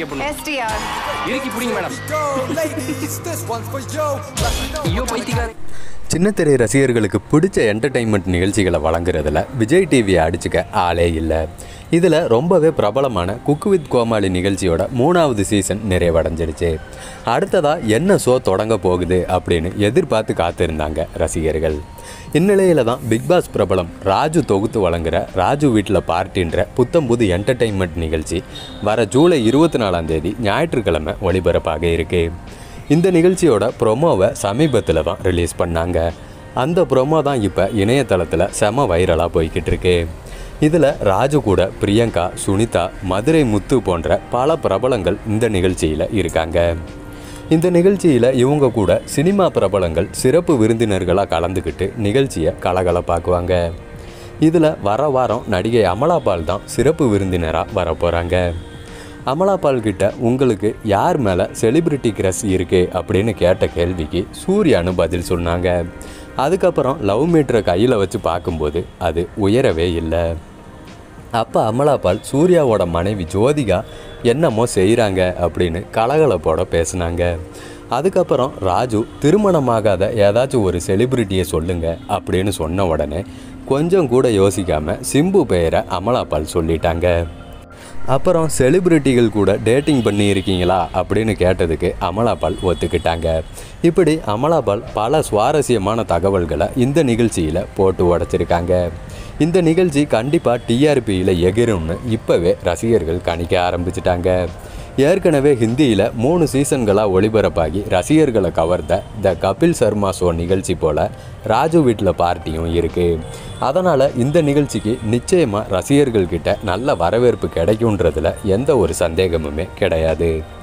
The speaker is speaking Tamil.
பண்ணும் SDR. இறுக்கி பிடிங்க madam Go, ladies, this one's for you. Let me know ஐயோ what பைத்தியக்கார சின்னத்திரை ரசிகர்களுக்கு பிடிச்ச என்டர்டைன்மெண்ட் நிகழ்ச்சிகளை வழங்குறதுல விஜய் டிவியை அடிச்சுக்க ஆளே இல்லை இதில் ரொம்பவே பிரபலமான குக்கு வித் கோமாளி நிகழ்ச்சியோட மூணாவது சீசன் நிறைவடைஞ்சிடுச்சு அடுத்ததாக என்ன ஷோ தொடங்க போகுது அப்படின்னு எதிர்பார்த்து காத்திருந்தாங்க ரசிகர்கள் இந்நிலையில் தான் பிக் பாஸ் பிரபலம் ராஜு தொகுத்து வழங்குற ராஜு வீட்டில் பார்ட்டின்ற புத்தம்புது என்டர்டைன்மெண்ட் நிகழ்ச்சி வர ஜூலை இருபத்தி நாலாம் தேதி ஞாயிற்றுக்கிழமை ஒளிபரப்பாக இருக்கு இந்த நிகழ்ச்சியோட ப்ரொமோவை சமீபத்தில் தான் ரிலீஸ் பண்ணாங்க அந்த ப்ரொமோ தான் இப்போ இணையதளத்தில் செம வைரலாக போய்கிட்டு இருக்கு இதில் ராஜு கூட பிரியங்கா சுனிதா மதுரை முத்து போன்ற பல பிரபலங்கள் இந்த நிகழ்ச்சியில் இருக்காங்க இந்த நிகழ்ச்சியில் இவங்க கூட சினிமா பிரபலங்கள் சிறப்பு விருந்தினர்களாக கலந்துக்கிட்டு நிகழ்ச்சியை கலகலப்பாக்குவாங்க இதில் வர வாரம் நடிகை அமலாபால் தான் சிறப்பு விருந்தினராக வரப்போகிறாங்க அமலாபால் கிட்ட உங்களுக்கு யார் மேலே செலிபிரிட்டி கிரஸ் இருக்கு அப்படின்னு கேட்ட கேள்விக்கு சூர்யானு பதில் சொன்னாங்க அதுக்கப்புறம் லவ் மீட்டரை கையில் வச்சு பார்க்கும்போது அது உயரவே இல்லை அப்போ அமலாபால் சூர்யாவோட மனைவி ஜோதிகா என்னமோ செய்கிறாங்க அப்படின்னு கலகலப்போட பேசுனாங்க அதுக்கப்புறம் ராஜு திருமணமாகாத ஏதாச்சும் ஒரு செலிபிரிட்டியை சொல்லுங்க அப்படின்னு சொன்ன உடனே கொஞ்சம் கூட யோசிக்காம சிம்பு பெயரை அமலாபால் சொல்லிட்டாங்க அப்புறம் செலிபிரிட்டிகள் கூட டேட்டிங் பண்ணி இருக்கீங்களா அப்படின்னு கேட்டதுக்கு அமலாபால் ஒத்துக்கிட்டாங்க இப்படி அமலாபால் பல சுவாரஸ்யமான தகவல்களை இந்த நிகழ்ச்சியில் போட்டு உடச்சிருக்காங்க இந்த நிகழ்ச்சி கண்டிப்பாக டிஆர்பியில் எகிரும்னு இப்போவே ரசிகர்கள் கணிக்க ஆரம்பிச்சிட்டாங்க ஏற்கனவே ஹிந்தியில் மூணு சீசன்களாக ஒளிபரப்பாகி ரசிகர்களை கவர்ந்த த கபில் சர்மா ஷோ நிகழ்ச்சி போல் ராஜு வீட்டில் பார்ட்டியும் இருக்குது அதனால் இந்த நிகழ்ச்சிக்கு நிச்சயமாக ரசிகர்கள்கிட்ட நல்ல வரவேற்பு கிடைக்குன்றதுல எந்த ஒரு சந்தேகமுமே கிடையாது